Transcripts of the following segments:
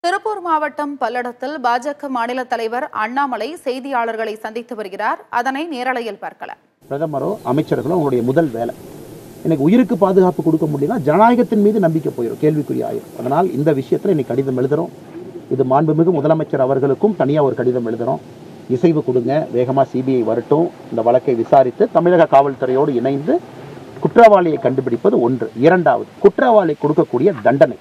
திருப்பூர் மாவட்டம் பல்லடத்தில் பாஜக மாநில தலைவர் அண்ணாமலை செய்தியாளர்களை சந்தித்து வருகிறார் அதனை நேரலையில் பார்க்கலாம் பிரதமரோ அமைச்சர்களோ அவங்களுடைய முதல் வேலை எனக்கு உயிருக்கு பாதுகாப்பு கொடுக்க முடியும்னா ஜனநாயகத்தின் மீது நம்பிக்கை போயிடும் கேள்விக்குறி ஆயிரும் அதனால் இந்த விஷயத்தில் இன்னைக்கு கடிதம் எழுதுறோம் இது மாண்புமிகு முதலமைச்சர் அவர்களுக்கும் தனியாக ஒரு கடிதம் எழுதுறோம் இசைவு கொடுங்க வேகமாக சிபிஐ வரட்டும் இந்த வழக்கை விசாரித்து தமிழக காவல்துறையோடு இணைந்து குற்றவாளியை கண்டுபிடிப்பது ஒன்று இரண்டாவது குற்றவாளி கொடுக்கக்கூடிய தண்டனை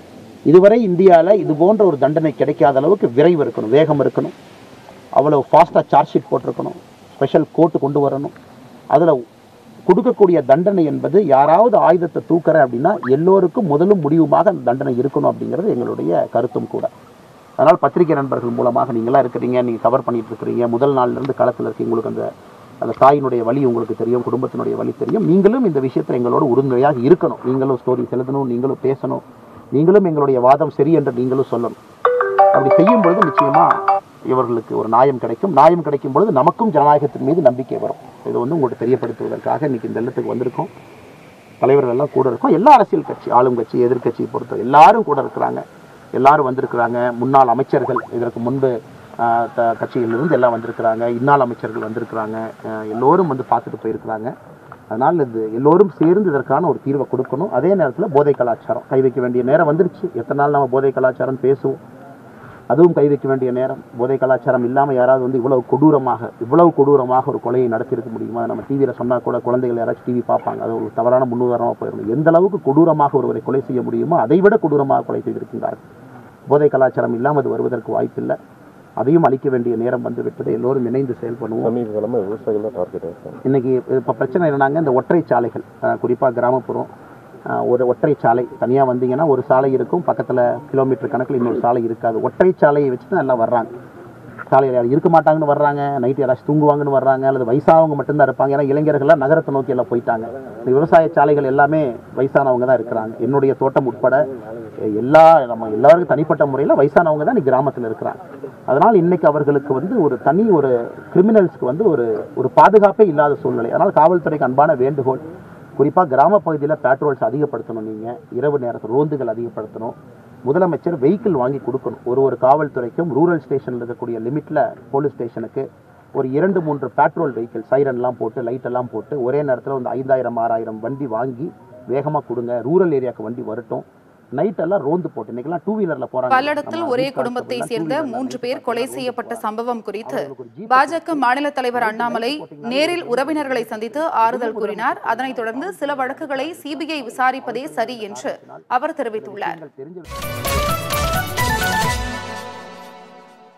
இதுவரை இந்தியாவில் இது போன்ற ஒரு தண்டனை கிடைக்காத அளவுக்கு விரைவு இருக்கணும் வேகம் இருக்கணும் அவ்வளோ ஃபாஸ்ட்டாக சார்ஜ் ஷீட் போட்டிருக்கணும் ஸ்பெஷல் கோர்ட்டு கொண்டு வரணும் அதில் கொடுக்கக்கூடிய தண்டனை என்பது யாராவது ஆயுதத்தை தூக்குறேன் அப்படின்னா எல்லோருக்கும் முதலும் முடிவுமாக அந்த தண்டனை இருக்கணும் அப்படிங்கிறது எங்களுடைய கருத்தும் கூட அதனால் பத்திரிகை நண்பர்கள் மூலமாக நீங்களாம் இருக்கிறீங்க நீங்கள் கவர் பண்ணிட்டு இருக்கிறீங்க முதல் நாள்லேருந்து களத்தில் இருக்கீங்க உங்களுக்கு அந்த அந்த தாயினுடைய வழி உங்களுக்கு தெரியும் குடும்பத்தினுடைய வழி தெரியும் நீங்களும் இந்த விஷயத்தில் எங்களோட உறுதுணையாக இருக்கணும் நீங்களும் ஸ்டோரி செலுத்தணும் நீங்களும் பேசணும் நீங்களும் எங்களுடைய வாதம் சரி என்று நீங்களும் சொல்லணும் அப்படி செய்யும் பொழுது நிச்சயமா இவர்களுக்கு ஒரு நியாயம் கிடைக்கும் நியாயம் கிடைக்கும் பொழுது நமக்கும் ஜனநாயகத்தின் மீது நம்பிக்கை வரும் இது வந்து உங்களுக்கு தெரியப்படுத்துவதற்காக இன்னைக்கு இந்த இல்லத்துக்கு வந்திருக்கோம் தலைவர்கள் எல்லாம் கூட இருக்கோம் எல்லா அரசியல் கட்சி ஆளும் கட்சி எதிர்க்கட்சி பொறுத்த எல்லாரும் கூட இருக்கிறாங்க எல்லாரும் வந்திருக்கிறாங்க முன்னாள் அமைச்சர்கள் இதற்கு முன்பு ஆஹ், த- கட்சியிலிருந்து எல்லாம் வந்திருக்கிறாங்க இன்னாள் அமைச்சர்கள் வந்திருக்கிறாங்க ஆஹ், எல்லோரும் வந்து பார்த்துட்டு போயிருக்கிறாங்க அதனால் இது எல்லோரும் சேர்ந்து இதற்கான ஒரு தீர்வை கொடுக்கணும் அதே நேரத்தில் போதை கலாச்சாரம் கை வைக்க வேண்டிய நேரம் வந்துருச்சு எத்தனை நாள் நம்ம போதை கலாச்சாரம் பேசுவோம் அதுவும் கை வைக்க வேண்டிய நேரம் போதை கலாச்சாரம் இல்லாமல் யாராவது வந்து இவ்வளவு கொடூரமாக இவ்வளவு கொடூரமாக ஒரு கொலையை நடத்தியிருக்க முடியுமா அதை நம்ம டிவியில் சொன்னால் கூட குழந்தைகள் யாராச்சும் டிவி பார்ப்பாங்க அது ஒரு தவறான முன்னுதாரணமாக போயிடும் எந்த அளவுக்கு கொடூரமாக ஒருவரை கொலை செய்ய முடியுமோ அதை விட கொடூரமாக கொலை செய்திருக்கின்றார்கள் போதை கலாச்சாரம் இல்லாமல் அது வருவதற்கு வாய்ப்பில்லை அதையும் அழிக்க வேண்டிய நேரம் வந்து விட்டது எல்லோரும் இணைந்து செயல்படுவோம் சமீப காலமாக விவசாயிகள் தான் டார்கெட் இருக்காங்க இன்னைக்கு இப்போ பிரச்சனை என்னன்னாங்க இந்த ஒற்றை சாலைகள் குறிப்பாக கிராமப்புறம் அஹ், ஒரு ஒற்றை சாலை தனியாக வந்தீங்கன்னா ஒரு சாலை இருக்கும் பக்கத்தில் கிலோமீட்டர் கணக்கில் இன்னொரு சாலை இருக்காது ஒற்றை சாலையை வச்சு தான் எல்லாம் வர்றாங்க சாலையில் யாரும் இருக்க மாட்டாங்கன்னு வர்றாங்க நைட்டு யாராச்சும் தூங்குவாங்கன்னு வர்றாங்க அல்லது வயசானவங்க மட்டும்தான் இருப்பாங்க ஏன்னா இளைஞர்கள்லாம் நகரத்தை நோக்கி எல்லாம் போயிட்டாங்க இந்த விவசாய சாலைகள் எல்லாமே வயசானவங்க தான் இருக்கிறாங்க என்னுடைய தோட்டம் உட்பட அஹ், எல்லா நம்ம எல்லாருக்கும் தனிப்பட்ட முறையில் வயசானவங்க தான் இன்னைக்கு கிராமத்தில் இருக்கிறாங்க அதனால் இன்னைக்கு அவர்களுக்கு வந்து ஒரு தனி ஒரு கிரிமினல்ஸ்க்கு வந்து ஒரு ஒரு பாதுகாப்பே இல்லாத சூழ்நிலை அதனால் காவல்துறைக்கு அன்பான வேண்டுகோள் குறிப்பாக கிராம பகுதியில் பேட்ரோல்ஸ் அதிகப்படுத்தணும் நீங்கள் இரவு நேரத்தில் ரோந்துகள் அதிகப்படுத்தணும் முதலமைச்சர் வெஹிக்கிள் வாங்கி கொடுக்கணும் ஒரு ஒரு காவல்துறைக்கும் ரூரல் ஸ்டேஷனில் இருக்கக்கூடிய லிமிட்டில் போலீஸ் ஸ்டேஷனுக்கு ஒரு இரண்டு மூன்று பேட்ரோல் வெஹிக்கிள் சைரன்லாம் போட்டு லைட் எல்லாம் போட்டு ஒரே நேரத்தில் வந்து ஐந்தாயிரம் ஆறாயிரம் வண்டி வாங்கி வேகமாக கொடுங்க ரூரல் ஏரியாவுக்கு வண்டி வரட்டும் நைட் எல்லாம் ரோந்து போட்டு இன்னைக்கெல்லாம் டூ வீலரில் போகிறாங்க பல்லடத்தில் ஒரே குடும்பத்தை சேர்ந்த மூன்று பேர் கொலை செய்யப்பட்ட சம்பவம் குறித்து பாஜக மாநில தலைவர் அண்ணாமலை நேரில் உறவினர்களை சந்தித்து ஆறுதல் கூறினார் அதனைத் தொடர்ந்து சில வழக்குகளை சிபிஐ விசாரிப்பதே சரி என்று அவர் தெரிவித்துள்ளார் தெரிஞ்சு